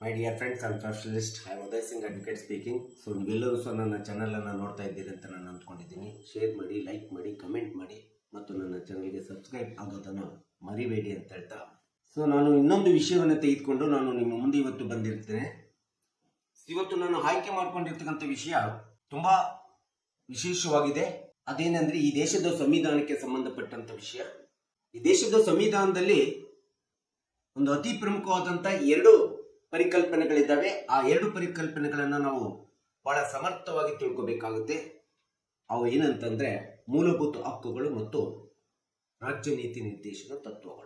my dear friends and specialist I Uday Singh advocate speaking so ನೀವೆಲ್ಲರೂ ಸಹ ನನ್ನ ಚಾನಲನ್ನು ನೋಡ್ತಾ ಇದ್ದೀರಿ ಅಂತ ನಾನು ಅಂದ್ಕೊಂಡಿದ್ದೀನಿ ಶೇರ್ ಮಾಡಿ ಲೈಕ್ ಮಾಡಿ ಕಮೆಂಟ್ ಮಾಡಿ ಮತ್ತು ನನ್ನ ಚಾನಲ್ಗೆ ಸಬ್ಸ್ಕ್ರೈಬ್ ಆಗೋದನ್ನು ಮರಿಬೇಡಿ ಅಂತ ಹೇಳ್ತಾ ಸೊ ನಾನು ಇನ್ನೊಂದು ವಿಷಯವನ್ನು ತೆಗೆದುಕೊಂಡು ನಾನು ನಿಮ್ಮ ಮುಂದೆ ಇವತ್ತು ಬಂದಿರ್ತೇನೆ ಇವತ್ತು ನಾನು ಆಯ್ಕೆ ಮಾಡ್ಕೊಂಡಿರ್ತಕ್ಕಂಥ ವಿಷಯ ತುಂಬಾ ವಿಶೇಷವಾಗಿದೆ ಅದೇನೆಂದ್ರೆ ಈ ದೇಶದ ಸಂವಿಧಾನಕ್ಕೆ ಸಂಬಂಧಪಟ್ಟಂತ ವಿಷಯ ಈ ದೇಶದ ಸಂವಿಧಾನದಲ್ಲಿ ಒಂದು ಅತಿ ಪ್ರಮುಖವಾದಂತ ಎರಡು ಪರಿಕಲ್ಪನೆಗಳಿದ್ದಾವೆ ಆ ಎರಡು ಪರಿಕಲ್ಪನೆಗಳನ್ನ ನಾವು ಬಹಳ ಸಮರ್ಥವಾಗಿ ತಿಳ್ಕೋಬೇಕಾಗುತ್ತೆ ಅವು ಏನಂತಂದ್ರೆ ಮೂಲಭೂತ ಹಕ್ಕುಗಳು ಮತ್ತು ರಾಜ್ಯ ನೀತಿ ನಿರ್ದೇಶನ ತತ್ವಗಳು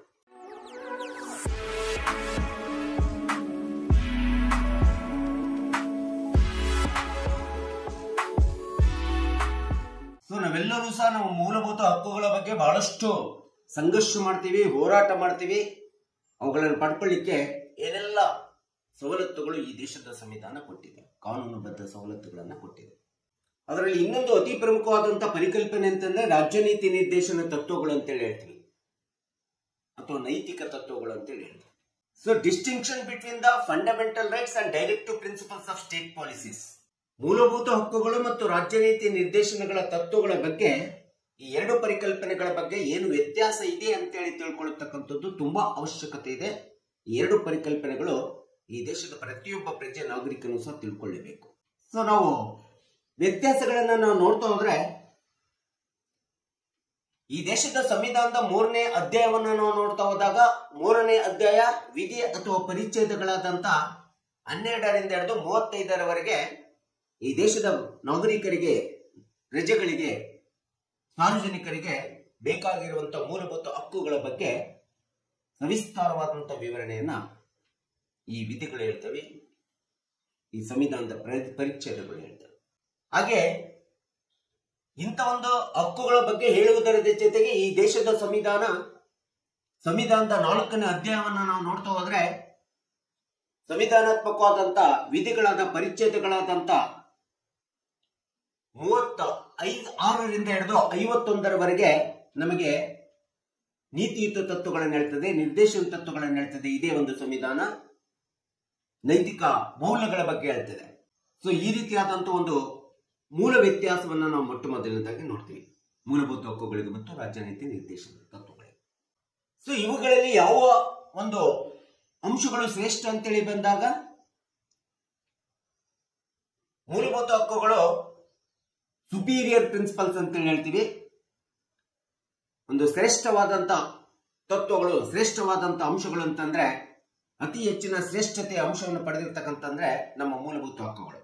ಸೊ ನಾವೆಲ್ಲರೂ ಸಹ ನಾವು ಮೂಲಭೂತ ಹಕ್ಕುಗಳ ಬಗ್ಗೆ ಬಹಳಷ್ಟು ಸಂಘರ್ಷ ಮಾಡ್ತೀವಿ ಹೋರಾಟ ಮಾಡ್ತೀವಿ ಅವುಗಳನ್ನು ಪಡ್ಕೊಳ್ಳಿಕ್ಕೆ ಏನೆಲ್ಲ ಸವಲತ್ತುಗಳು ಈ ದೇಶದ ಸಂವಿಧಾನ ಕೊಟ್ಟಿದೆ ಕಾನೂನುಬದ್ಧ ಸವಲತ್ತುಗಳನ್ನ ಕೊಟ್ಟಿದೆ ಅದರಲ್ಲಿ ಇನ್ನೊಂದು ಅತಿ ಪ್ರಮುಖವಾದಂತ ಪರಿಕಲ್ಪನೆ ಅಂತಂದ್ರೆ ರಾಜ್ಯ ನೀತಿ ನಿರ್ದೇಶನ ತತ್ವಗಳು ಅಂತೇಳಿ ಹೇಳ್ತೀವಿ ಅಥವಾ ನೈತಿಕ ತತ್ವಗಳು ಅಂತೇಳಿ ಹೇಳ್ತೀವಿ so distinction between the fundamental rights and directive principles of state policies ಮೂಲಭೂತ ಹಕ್ಕುಗಳು ಮತ್ತು ರಾಜ್ಯ ನೀತಿ ನಿರ್ದೇಶನಗಳ ತತ್ವಗಳ ಬಗ್ಗೆ ಈ ಎರಡು ಪರಿಕಲ್ಪನೆಗಳ ಬಗ್ಗೆ ಏನು ವ್ಯತ್ಯಾಸ ಇದೆ ಅಂತೇಳಿ ತಿಳ್ಕೊಳ್ಳತಕ್ಕಂಥದ್ದು ತುಂಬಾ ಅವಶ್ಯಕತೆ ಇದೆ ಈ ಎರಡು ಪರಿಕಲ್ಪನೆಗಳು ಈ ದೇಶದ ಪ್ರತಿಯೊಬ್ಬ ಪ್ರಜೆ ನಾಗರಿಕನು ಸಹ ತಿಳ್ಕೊಳ್ಳಬೇಕು ಸೊ ನಾವು ವ್ಯತ್ಯಾಸಗಳನ್ನ ನಾವು ನೋಡ್ತಾ ಹೋದ್ರೆ ಈ ದೇಶದ ಸಂವಿಧಾನದ ಮೂರನೇ ಅಧ್ಯಾಯವನ್ನ ನಾವು ನೋಡ್ತಾ ಹೋದಾಗ ಮೂರನೇ ಅಧ್ಯಾಯ ವಿಧಿ ಅಥವಾ ಪರಿಚ್ಛೇದಗಳಾದಂತ ಹನ್ನೆರಡರಿಂದ ಹಿಡಿದು ಮೂವತ್ತೈದರವರೆಗೆ ಈ ದೇಶದ ನಾಗರಿಕರಿಗೆ ಪ್ರಜೆಗಳಿಗೆ ಸಾರ್ವಜನಿಕರಿಗೆ ಬೇಕಾಗಿರುವಂತಹ ಮೂಲಭೂತ ಹಕ್ಕುಗಳ ಬಗ್ಗೆ ಸವಿಸ್ತಾರವಾದಂತಹ ವಿವರಣೆಯನ್ನ ಈ ವಿಧಿಗಳು ಹೇಳ್ತವೆ ಈ ಸಂವಿಧಾನದ ಪರಿ- ಪರಿಚ್ಛೇದಗಳು ಹೇಳ್ತವೆ ಹಾಗೆ ಇಂಥ ಒಂದು ಹಕ್ಕುಗಳ ಬಗ್ಗೆ ಹೇಳುವುದರ ಜೊತೆಗೆ ಈ ದೇಶದ ಸಂವಿಧಾನ ಸಂವಿಧಾನದ ನಾಲ್ಕನೇ ಅಧ್ಯಾಯವನ್ನ ನಾವು ನೋಡ್ತಾ ಹೋದ್ರೆ ಸಂವಿಧಾನಾತ್ಮಕವಾದಂತ ವಿಧಿಗಳಾದ ಪರಿಚ್ಛೇದಗಳಾದಂತ ಮೂವತ್ತ ಐದು ಆರರಿಂದ ಹಿಡಿದು ಐವತ್ತೊಂದರವರೆಗೆ ನಮಗೆ ನೀತಿಯುತ ತತ್ವಗಳನ್ನು ಹೇಳ್ತದೆ ನಿರ್ದೇಶನ ತತ್ವಗಳನ್ನು ಹೇಳ್ತದೆ ಇದೇ ಒಂದು ಸಂವಿಧಾನ ನೈತಿಕ ಮೌಲ್ಯಗಳ ಬಗ್ಗೆ ಹೇಳ್ತದೆ ಸೊ ಈ ರೀತಿಯಾದಂತ ಒಂದು ಮೂಲ ವ್ಯತ್ಯಾಸವನ್ನ ನಾವು ಮೊಟ್ಟ ಮೊದಲನೇದಾಗಿ ನೋಡ್ತೀವಿ ಮೂಲಭೂತ ಹಕ್ಕುಗಳಿಗೆ ಮತ್ತು ರಾಜ್ಯ ನೀತಿ ನಿರ್ದೇಶನ ತತ್ವಗಳಿಗೆ ಸೊ ಇವುಗಳಲ್ಲಿ ಯಾವ ಒಂದು ಅಂಶಗಳು ಶ್ರೇಷ್ಠ ಅಂತೇಳಿ ಬಂದಾಗ ಮೂಲಭೂತ ಹಕ್ಕುಗಳು ಸುಪೀರಿಯರ್ ಪ್ರಿನ್ಸಿಪಲ್ಸ್ ಅಂತೇಳಿ ಹೇಳ್ತೀವಿ ಒಂದು ಶ್ರೇಷ್ಠವಾದಂತ ತತ್ವಗಳು ಶ್ರೇಷ್ಠವಾದಂತ ಅಂಶಗಳು ಅಂತಂದ್ರೆ ಅತಿ ಹೆಚ್ಚಿನ ಶ್ರೇಷ್ಠತೆಯ ಅಂಶವನ್ನು ಪಡೆದಿರ್ತಕ್ಕಂತಂದ್ರೆ ನಮ್ಮ ಮೂಲಭೂತ ಹಕ್ಕುಗಳು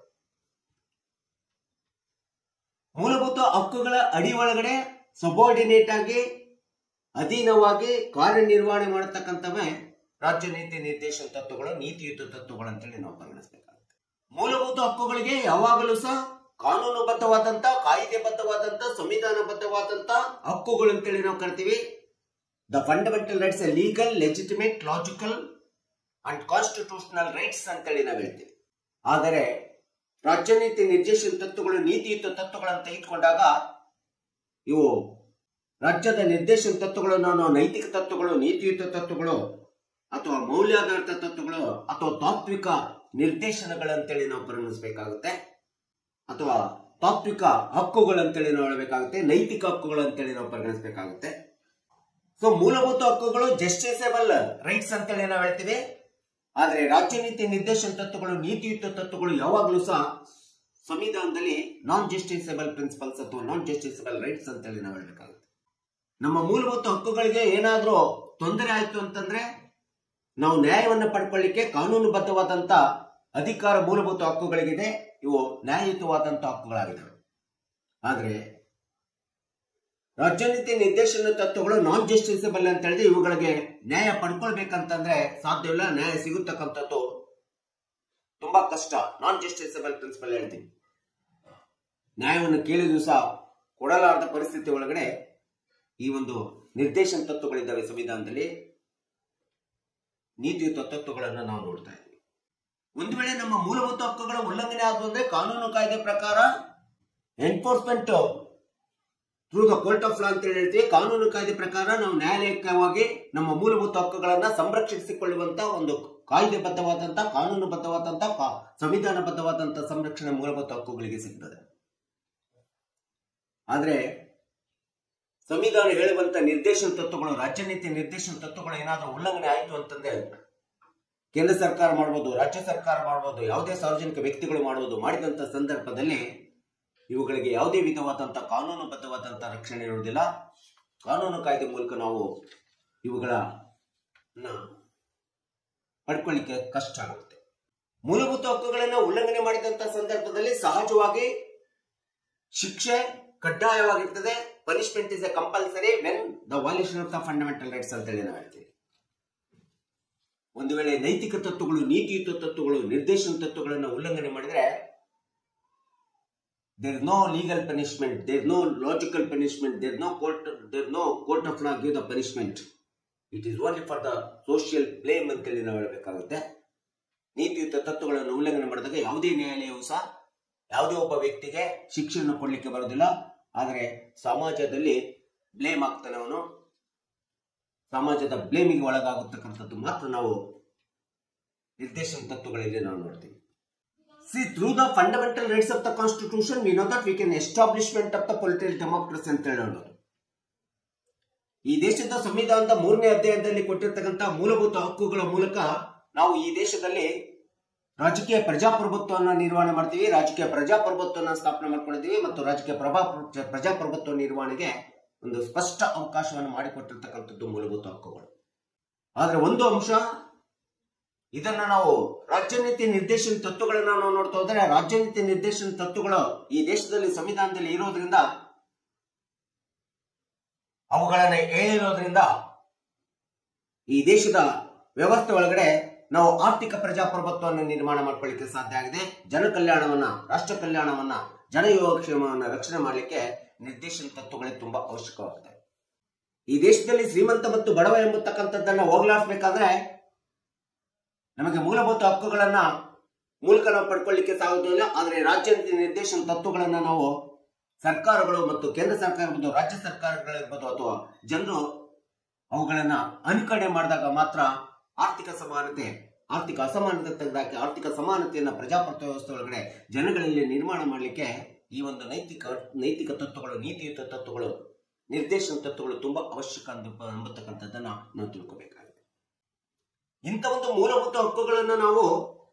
ಮೂಲಭೂತ ಹಕ್ಕುಗಳ ಅಡಿ ಒಳಗಡೆ ಸಬಾರ್ಡಿನೇಟ್ ಆಗಿ ಅಧೀನವಾಗಿ ಕಾರ್ಯನಿರ್ವಹಣೆ ಮಾಡತಕ್ಕಂಥವೇ ರಾಜ್ಯ ನೀತಿ ನಿರ್ದೇಶನ ತತ್ವಗಳು ನೀತಿಯುತ ತತ್ವಗಳು ಅಂತೇಳಿ ನಾವು ಗಮನಿಸಬೇಕಾಗುತ್ತೆ ಮೂಲಭೂತ ಹಕ್ಕುಗಳಿಗೆ ಯಾವಾಗಲೂ ಸಹ ಕಾನೂನುಬದ್ಧವಾದಂತ ಕಾಯ್ದೆಬದ್ಧವಾದಂತ ಸಂವಿಧಾನಬದ್ಧವಾದಂತ ಹಕ್ಕುಗಳು ಅಂತೇಳಿ ನಾವು ಕರಿತೀವಿ the fundamental rights legal legitimate logical and constitutional rights ಅಂತೇಳಿ ನಾವು ಹೇಳ್ತೀವಿ ಆದರೆ ರಾಜ್ಯ ನೀತಿ ನಿರ್ದೇಶನ ತತ್ವಗಳು ನೀತಿಯುತ ತತ್ವಗಳನ್ನು ತೆಗೆದುಕೊಂಡಾಗ ಇವು ರಾಜ್ಯದ ನಿರ್ದೇಶನ ತತ್ವಗಳನ್ನು ನಾವು ನೈತಿಕ ತತ್ವಗಳು ನೀತಿಯುತ ತತ್ವಗಳು ಅಥವಾ ಮೌಲ್ಯಾಧಾರಿತ ತತ್ವಗಳು ಅಥವಾ ತಾತ್ವಿಕ ನಿರ್ದೇಶನಗಳಂತೇಳಿ ನಾವು ಪರಿಗಣಿಸಬೇಕಾಗುತ್ತೆ ಅಥವಾ ತಾತ್ವಿಕ ಹಕ್ಕುಗಳಂತೇಳಿ ನಾವು ಹೇಳಬೇಕಾಗುತ್ತೆ ನೈತಿಕ ಹಕ್ಕುಗಳು ಅಂತೇಳಿ ನಾವು ಪರಿಗಣಿಸಬೇಕಾಗುತ್ತೆ ಸೊ ಮೂಲಭೂತ ಹಕ್ಕುಗಳು ಜಸ್ಟಿಸೇಬಲ್ ರೈಟ್ಸ್ ಅಂತೇಳಿ ನಾವು ಹೇಳ್ತೀವಿ ಆದ್ರೆ ರಾಜ್ಯ ನೀತಿ ನಿರ್ದೇಶನ ತತ್ವಗಳು ನೀತಿಯುತ ತತ್ವಗಳು ಯಾವಾಗಲೂ ಸಹ ಸಂವಿಧಾನದಲ್ಲಿ ನಾನ್ ಜಸ್ಟಿಸೇಬಲ್ ಪ್ರಿನ್ಸಿಪಲ್ಸ್ ಅಥವಾ ನಾನ್ ಜಸ್ಟಿಸೇಬಲ್ ರೈಟ್ಸ್ ಅಂತೇಳಿ ನಾವು ಹೇಳ್ಬೇಕಾಗುತ್ತೆ ನಮ್ಮ ಮೂಲಭೂತ ಹಕ್ಕುಗಳಿಗೆ ಏನಾದ್ರೂ ತೊಂದರೆ ಆಯ್ತು ಅಂತಂದ್ರೆ ನಾವು ನ್ಯಾಯವನ್ನು ಪಡ್ಕೊಳ್ಳಿಕ್ಕೆ ಕಾನೂನುಬದ್ಧವಾದಂತ ಅಧಿಕಾರ ಮೂಲಭೂತ ಹಕ್ಕುಗಳಿಗಿದೆ ಇವು ನ್ಯಾಯಯುತವಾದಂತ ಹಕ್ಕುಗಳಾಗಿದ್ದಾವೆ ಆದ್ರೆ ರಾಜ್ಯ ನೀತಿ ನಿರ್ದೇಶನ ತತ್ವಗಳು ನಾನ್ ಜಸ್ಟಿಸಬಲ್ ಅಂತ ಹೇಳಿದ್ರೆ ಇವುಗಳಿಗೆ ನ್ಯಾಯ ಪಡ್ಕೊಳ್ಬೇಕಂತಂದ್ರೆ ಸಾಧ್ಯವಿಲ್ಲ ನ್ಯಾಯ ಸಿಗುತ್ತಕ್ಕಂಥದ್ದು ತುಂಬಾ ಕಷ್ಟ ನಾನ್ ಜಸ್ಟಿಸಬಲ್ ಪ್ರಿನ್ಸಿಪಲ್ ಹೇಳ್ತೀವಿ ನ್ಯಾಯವನ್ನು ಕೇಳಿದ್ರು ಸಹ ಕೊಡಲಾರದ ಪರಿಸ್ಥಿತಿ ಒಳಗಡೆ ಈ ಒಂದು ನಿರ್ದೇಶನ ತತ್ವಗಳಿದ್ದಾವೆ ಸಂವಿಧಾನದಲ್ಲಿ ನೀತಿಯುತ ತತ್ವಗಳನ್ನು ನಾವು ನೋಡ್ತಾ ಇದ್ದೀವಿ ಒಂದು ವೇಳೆ ನಮ್ಮ ಮೂಲಭೂತ ಹಕ್ಕುಗಳ ಉಲ್ಲಂಘನೆ ಆಗುವಂದ್ರೆ ಕಾನೂನು ಕಾಯ್ದೆ ಪ್ರಕಾರ enforcement through the court of law ಅಂತ ಹೇಳಿ ಹೇಳ್ತೀವಿ ಕಾನೂನು ಕಾಯ್ದೆ ಪ್ರಕಾರ ನಾವು ನ್ಯಾಯಾಲಯಕ್ಕೆ ಹೋಗಿ ನಮ್ಮ ಮೂಲಭೂತ ಹಕ್ಕುಗಳನ್ನ ಸಂರಕ್ಷಿಸಿಕೊಳ್ಳುವಂತ ಒಂದು ಕಾಯ್ದೆಬದ್ಧವಾದಂತ ಕಾನೂನುಬದ್ಧವಾದಂತ ಕಾ- ಸಂವಿಧಾನಬದ್ಧವಾದಂತ ಸಂರಕ್ಷಣೆ ಮೂಲಭೂತ ಹಕ್ಕುಗಳಿಗೆ ಸಿಗ್ತದೆ ಆದ್ರೆ ಸಂವಿಧಾನ ಹೇಳುವಂತ ನಿರ್ದೇಶನ ತತ್ವಗಳು ರಾಜ್ಯ ನೀತಿ ನಿರ್ದೇಶನ ತತ್ವಗಳು ಏನಾದ್ರೂ ಉಲ್ಲಂಘನೆ ಆಯ್ತು ಅಂತಂದ್ರೆ ಕೇಂದ್ರ ಸರ್ಕಾರ ಮಾಡ್ಬೋದು ರಾಜ್ಯ ಸರ್ಕಾರ ಮಾಡ್ಬೋದು ಯಾವುದೇ ಸಾರ್ವಜನಿಕ ವ್ಯಕ್ತಿಗಳು ಮಾಡ್ಬೋದು ಮಾಡಿದಂತ ಸಂದರ್ಭದಲ್ಲಿ ಇವುಗಳಿಗೆ ಯಾವುದೇ ವಿಧವಾದಂತ ಕಾನೂನುಬದ್ಧವಾದಂತ ರಕ್ಷಣೆ ಇರುವುದಿಲ್ಲ ಕಾನೂನು ಕಾಯ್ದೆ ಮೂಲಕ ನಾವು ಇವುಗಳ ಪಡ್ಕೊಳ್ಳಿಕ್ಕೆ ಕಷ್ಟ ಆಗುತ್ತೆ ಮೂಲಭೂತ ಹಕ್ಕುಗಳನ್ನು ಉಲ್ಲಂಘನೆ ಮಾಡಿದಂತ ಸಂದರ್ಭದಲ್ಲಿ ಸಹಜವಾಗಿ ಶಿಕ್ಷೆ ಕಡ್ಡಾಯವಾಗಿರ್ತದೆ punishment is a compulsory when the violation of the fundamental rights ಅಂತೇಳಿ ನಾವು ಹೇಳ್ತೀವಿ ಒಂದು ವೇಳೆ ನೈತಿಕ ತತ್ವಗಳು ನೀತಿಯುತ ತತ್ವಗಳು ನಿರ್ದೇಶನ ತತ್ವಗಳನ್ನು ಉಲ್ಲಂಘನೆ ಮಾಡಿದ್ರೆ there no legal punishment there no logical punishment there no court there no court of law give the punishment it is only for the social blame ಅಂತೇಳಿ ನಾವು ಹೇಳಬೇಕಾಗುತ್ತೆ ನೀತಿಯುತ ತತ್ವಗಳನ್ನು ಉಲ್ಲಂಘನೆ ಮಾಡಿದಾಗ ಯಾವುದೇ ನ್ಯಾಯಾಲಯವು ಸಹ ಯಾವುದೇ ಒಬ್ಬ ವ್ಯಕ್ತಿಗೆ ಶಿಕ್ಷೆಯನ್ನು ಕೊಡಲಿಕ್ಕೆ ಬರೋದಿಲ್ಲ ಆದರೆ ಸಮಾಜದಲ್ಲಿ ಬ್ಲೇಮ್ ಆಗ್ತಾನೆ ಅವನು ಸಮಾಜದ ಬ್ಲೇಮಿಗೆ ಒಳಗಾಗತಕ್ಕಂಥದ್ದು ಮಾತ್ರ ನಾವು ನಿರ್ದೇಶನ ತತ್ವಗಳಲ್ಲಿ ನಾವು ನೋಡ್ತೀವಿ see through the fundamental rights of the constitution we know that we can establishment of the political democracy ಅಂತ ಹೇಳೋದು ಈ ದೇಶದ ಸಂವಿಧಾನದ ಮೂರನೇ ಅಧ್ಯಾಯದಲ್ಲಿ ಕೊಟ್ಟಿರ್ತಕ್ಕಂಥ ಮೂಲಭೂತ ಹಕ್ಕುಗಳ ಮೂಲಕ ನಾವು ಈ ದೇಶದಲ್ಲಿ ರಾಜಕೀಯ ಪ್ರಜಾಪ್ರಭುತ್ವವನ್ನು ನಿರ್ವಹಣೆ ಮಾಡ್ತೀವಿ ರಾಜಕೀಯ ಪ್ರಜಾಪ್ರಭುತ್ವವನ್ನು ಸ್ಥಾಪನೆ ಮಾಡ್ಕೊಂಡಿದ್ದೀವಿ ಮತ್ತು ರಾಜಕೀಯ ಪ್ರಭಾ ಪ್ರಜಾಪ್ರಭುತ್ವ ನಿರ್ವಹಣೆಗೆ ಒಂದು ಸ್ಪಷ್ಟ ಅವಕಾಶವನ್ನು ಮಾಡಿಕೊಟ್ಟಿರ್ತಕ್ಕಂಥದ್ದು ಮೂಲಭೂತ ಹಕ್ಕುಗಳು ಆದ್ರೆ ಒಂದು ಅಂಶ ಇದನ್ನ ನಾವು ರಾಜ್ಯ ನೀತಿ ನಿರ್ದೇಶನ ತತ್ವಗಳನ್ನ ನಾವು ನೋಡ್ತಾ ಹೋದ್ರೆ ರಾಜ್ಯ ನೀತಿ ನಿರ್ದೇಶನ ತತ್ವಗಳು ಈ ದೇಶದಲ್ಲಿ ಸಂವಿಧಾನದಲ್ಲಿ ಇರೋದ್ರಿಂದ ಅವುಗಳನ್ನ ಹೇಳಿರೋದ್ರಿಂದ ಈ ದೇಶದ ವ್ಯವಸ್ಥೆ ಒಳಗಡೆ ನಾವು ಆರ್ಥಿಕ ಪ್ರಜಾಪ್ರಭುತ್ವವನ್ನು ನಿರ್ಮಾಣ ಮಾಡ್ಕೊಳ್ಳಿಕ್ಕೆ ಸಾಧ್ಯ ಆಗಿದೆ ಜನ ಕಲ್ಯಾಣವನ್ನ ರಾಷ್ಟ್ರ ಕಲ್ಯಾಣವನ್ನ ಜನಯೋಗಕ್ಷೇಮವನ್ನ ರಕ್ಷಣೆ ಮಾಡಲಿಕ್ಕೆ ನಿರ್ದೇಶನ ತತ್ವಗಳೇ ತುಂಬಾ ಅವಶ್ಯಕವಾಗಿದೆ ಈ ದೇಶದಲ್ಲಿ ಶ್ರೀಮಂತ ಮತ್ತು ಬಡವ ಎಂಬತಕ್ಕಂಥದ್ದನ್ನ ಹೋಗ್ಲಾಡಿಸ್ಬೇಕಾದ್ರೆ ನಮಗೆ ಮೂಲಭೂತ ಹಕ್ಕುಗಳನ್ನ ಮೂಲಕ ನಾವು ಪಡ್ಕೊಳ್ಳಿಕ್ಕೆ ಸಾಗುವುದಿಲ್ಲ ಆದರೆ ರಾಜ್ಯ ನೀತಿ ನಿರ್ದೇಶನ ತತ್ವಗಳನ್ನ ನಾವು ಸರ್ಕಾರಗಳು ಮತ್ತು ಕೇಂದ್ರ ಸರ್ಕಾರ ಇರ್ಬೋದು ರಾಜ್ಯ ಸರ್ಕಾರಗಳಿರ್ಬೋದು ಅಥವಾ ಜನರು ಅವುಗಳನ್ನ ಅನುಕರಣೆ ಮಾಡಿದಾಗ ಮಾತ್ರ ಆರ್ಥಿಕ ಸಮಾನತೆ ಆರ್ಥಿಕ ಅಸಮಾನತೆ ತೆಗೆದಾಕಿ ಆರ್ಥಿಕ ಸಮಾನತೆಯನ್ನ ಪ್ರಜಾಪ್ರಭುತ್ವ ವ್ಯವಸ್ಥೆ ಒಳಗಡೆ ಜನಗಳಲ್ಲಿ ನಿರ್ಮಾಣ ಮಾಡಲಿಕ್ಕೆ ಈ ಒಂದು ನೈತಿಕ ನೈತಿಕ ತತ್ವಗಳು ನೀತಿಯುತ ತತ್ವಗಳು ನಿರ್ದೇಶನ ತತ್ವಗಳು ತುಂಬಾ ಅವಶ್ಯಕ ಅಂದ- ಎಂಬತಕ್ಕಂಥದ್ದನ್ನ ನಾವು ತಿಳ್ಕೊಬೇಕಾಗಿದೆ ಇಂಥ ಒಂದು ಮೂಲಭೂತ ಹಕ್ಕುಗಳನ್ನ ನಾವು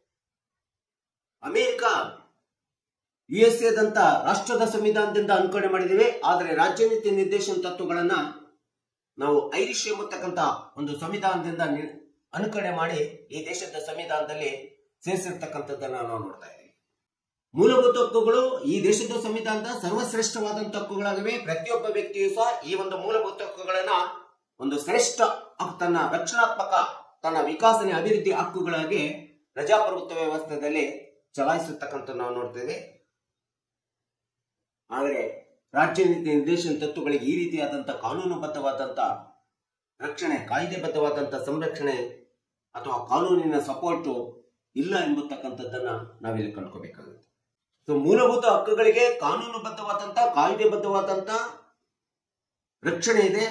ಅಮೆರಿಕ ಯು ಎಸ್ ಎದಂತ ರಾಷ್ಟ್ರದ ಸಂವಿಧಾನದಿಂದ ಅನುಕರಣೆ ಮಾಡಿದ್ದೀವಿ ಆದರೆ ರಾಜ್ಯ ನೀತಿ ನಿರ್ದೇಶನ ತತ್ವಗಳನ್ನ ನಾವು ಐರಿಷ್ ಎಂಬತಕ್ಕಂತ ಒಂದು ಸಂವಿಧಾನದಿಂದ ನಿ- ಅನುಕರಣೆ ಮಾಡಿ ಈ ದೇಶದ ಸಂವಿಧಾನದಲ್ಲಿ ಸೇರಿಸಿರ್ತಕ್ಕಂಥದ್ದನ್ನ ನಾವು ನೋಡ್ತಾ ಇದ್ದೀವಿ ಮೂಲಭೂತ ಹಕ್ಕುಗಳು ಈ ದೇಶದ ಸಂವಿಧಾನದ ಸರ್ವಶ್ರೇಷ್ಠವಾದಂತ ಹಕ್ಕುಗಳಾಗಿವೆ ಪ್ರತಿಯೊಬ್ಬ ವ್ಯಕ್ತಿಯು ಸಹ ಈ ಒಂದು ಮೂಲಭೂತ ಹಕ್ಕುಗಳನ್ನ ಒಂದು ಶ್ರೇಷ್ಠ ಹಕ್ಕು ತನ್ನ ರಕ್ಷಣಾತ್ಮಕ ತನ್ನ ವಿಕಾಸನೆ ಅಭಿವೃದ್ಧಿ ಹಕ್ಕುಗಳಾಗಿ ಪ್ರಜಾಪ್ರಭುತ್ವ ವ್ಯವಸ್ಥೆಯಲ್ಲಿ ಚಲಾಯಿಸತಕ್ಕಂಥ ನಾವು ನೋಡ್ತೇವೆ ಆದರೆ ರಾಜ್ಯ ನೀತಿ ನಿರ್ದೇಶನ ತತ್ವಗಳಿಗೆ ಈ ರೀತಿಯಾದಂಥ ಕಾನೂನುಬದ್ಧವಾದಂಥ ರಕ್ಷಣೆ ಕಾಯ್ದೆಬದ್ಧವಾದಂಥ ಸಂರಕ್ಷಣೆ ಅಥವಾ ಕಾನೂನಿನ ಸಪೋರ್ಟು ಇಲ್ಲ ಎಂಬತಕ್ಕಂಥದ್ದನ್ನ ನಾವಿಲ್ಲಿ ಕಂಡ್ಕೋಬೇಕಾಗುತ್ತೆ ಸೊ ಮೂಲಭೂತ ಹಕ್ಕುಗಳಿಗೆ ಕಾನೂನುಬದ್ಧವಾದಂಥ ಕಾಯ್ದೆಬದ್ಧವಾದಂಥ ರಕ್ಷಣೆ ಇದೆ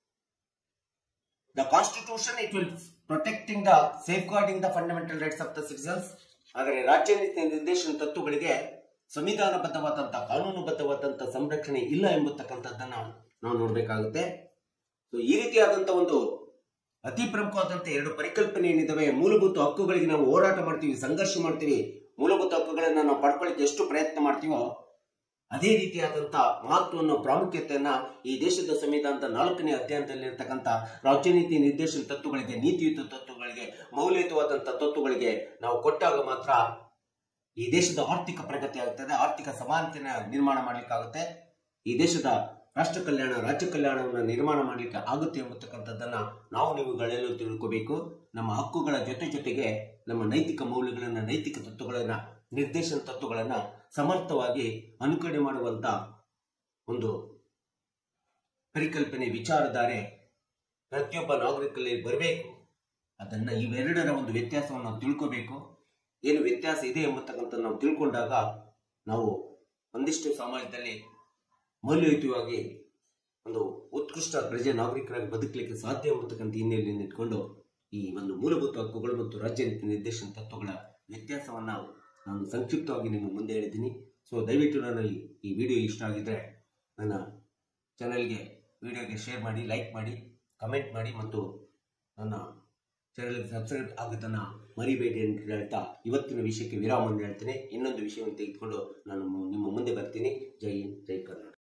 the constitution it will protecting the safeguarding the fundamental rights of the citizens ಆದರೆ ರಾಜ್ಯ ನೀತಿ ನಿರ್ದೇಶನ ತತ್ವಗಳಿಗೆ ಸಂವಿಧಾನಬದ್ಧವಾದಂಥ ಕಾನೂನುಬದ್ಧವಾದಂಥ ಸಂರಕ್ಷಣೆ ಇಲ್ಲ ಎಂಬತಕ್ಕಂಥದ್ದನ್ನ ನಾವು ನೋಡಬೇಕಾಗುತ್ತೆ ಸೊ ಈ ರೀತಿಯಾದಂಥ ಒಂದು ಅತಿ ಪ್ರಮುಖವಾದಂಥ ಎರಡು ಪರಿಕಲ್ಪನೆ ಏನಿದಾವೆ ಮೂಲಭೂತ ಹಕ್ಕುಗಳಿಗೆ ನಾವು ಹೋರಾಟ ಮಾಡ್ತೀವಿ ಸಂಘರ್ಷ ಮಾಡ್ತೀವಿ ಮೂಲಭೂತ ಹಕ್ಕುಗಳನ್ನ ನಾವು ಪಡ್ಕೊಳ್ಳಿಕ್ಕೆ ಎಷ್ಟು ಪ್ರಯತ್ನ ಮಾಡ್ತೀವೋ ಅದೇ ರೀತಿಯಾದಂಥ ಮಹತ್ವವನ್ನು ಪ್ರಾಮುಖ್ಯತೆಯನ್ನ ಈ ದೇಶದ ಸಂವಿಧಾನದ ನಾಲ್ಕನೇ ಅಧ್ಯಾಯದಲ್ಲಿರ್ತಕ್ಕಂಥ ರಾಜ್ಯ ನೀತಿ ನಿರ್ದೇಶನ ತತ್ವಗಳಿಗೆ ನೀತಿಯುತ ತತ್ವಗಳಿಗೆ ಮೌಲ್ಯಯುತವಾದಂಥ ತತ್ವಗಳಿಗೆ ನಾವು ಕೊಟ್ಟಾಗ ಮಾತ್ರ ಈ ದೇಶದ ಆರ್ಥಿಕ ಪ್ರಗತಿ ಆಗುತ್ತದೆ ಆರ್ಥಿಕ ಸಮಾನತೆನ ನಿರ್ಮಾಣ ಮಾಡ್ಲಿಕ್ಕಾಗುತ್ತೆ ಈ ದೇಶದ ರಾಷ್ಟ್ರ ಕಲ್ಯಾಣ ರಾಜ್ಯ ಕಲ್ಯಾಣವನ್ನು ನಿರ್ಮಾಣ ಮಾಡಲಿಕ್ಕೆ ಆಗುತ್ತೆ ಎಂಬತಕ್ಕಂಥದ್ದನ್ನ ನಾವು ನೀವುಗಳೆಲ್ಲೂ ತಿಳ್ಕೋಬೇಕು ನಮ್ಮ ಹಕ್ಕುಗಳ ಜೊತೆ ಜೊತೆಗೆ ನಮ್ಮ ನೈತಿಕ ಮೌಲ್ಯಗಳನ್ನ ನೈತಿಕ ತತ್ವಗಳನ್ನ ನಿರ್ದೇಶನ ತತ್ವಗಳನ್ನ ಸಮರ್ಥವಾಗಿ ಅನುಕರಣೆ ಮಾಡುವಂತ ಒಂದು ಪರಿಕಲ್ಪನೆ ವಿಚಾರಧಾರೆ ಪ್ರತಿಯೊಬ್ಬ ನಾಗರಿಕರಲ್ಲಿ ಬರಬೇಕು ಅದನ್ನ ಇವೆರಡರ ಒಂದು ವ್ಯತ್ಯಾಸವನ್ನು ನಾವು ತಿಳ್ಕೋಬೇಕು ಏನು ವ್ಯತ್ಯಾಸ ಇದೆ ಎಂಬತಕ್ಕಂಥ ನಾವು ತಿಳ್ಕೊಂಡಾಗ ನಾವು ಒಂದಿಷ್ಟು ಸಮಾಜದಲ್ಲಿ ಮೌಲ್ಯಯುತವಾಗಿ ಒಂದು ಉತ್ಕೃಷ್ಟ ಪ್ರಜೆ ನಾಗರಿಕರಾಗಿ ಬದುಕಲಿಕ್ಕೆ ಸಾಧ್ಯ ಎಂಬತಕ್ಕಂಥ ಹಿನ್ನೆಲೆಯನ್ನು ಇಟ್ಕೊಂಡು ಈ ಒಂದು ಮೂಲಭೂತ ಹಕ್ಕುಗಳು ಮತ್ತು ರಾಜ್ಯ ನೀತಿ ನಿರ್ದೇಶನ ತತ್ವಗಳ ವ್ಯತ್ಯಾಸವನ್ನ ನಾನು ಸಂಕ್ಷಿಪ್ತವಾಗಿ ನಿಮ್ಮ ಮುಂದೆ ಹೇಳಿದ್ದೀನಿ ಸೊ ದಯವಿಟ್ಟು ನನ್ನ ಈ- ಈ ವಿಡಿಯೋ ಇಷ್ಟ ಆಗಿದ್ರೆ ನನ್ನ ಚಾನಲ್ಗೆ ವಿಡಿಯೋಗೆ ಶೇರ್ ಮಾಡಿ ಲೈಕ್ ಮಾಡಿ ಕಮೆಂಟ್ ಮಾಡಿ ಮತ್ತು ನನ್ನ ಚಾನಲ್ಗೆ ಸಬ್ಸ್ಕ್ರೈಬ್ ಆಗೋದನ್ನು ಮರಿಬೇಡಿ ಅಂತ ಹೇಳ್ತಾ ಇವತ್ತಿನ ವಿಷಯಕ್ಕೆ ವಿರಾಮ ಅಂತ ಹೇಳ್ತೇನೆ ಇನ್ನೊಂದು ವಿಷಯವನ್ನು ತೆಗೆದುಕೊಂಡು ನಾನು ನಿಮ್ಮ ಮುಂದೆ ಬರ್ತೀನಿ ಜೈ ಹಿಂದ್ ಜೈ ಕರ್ನಾಟಕ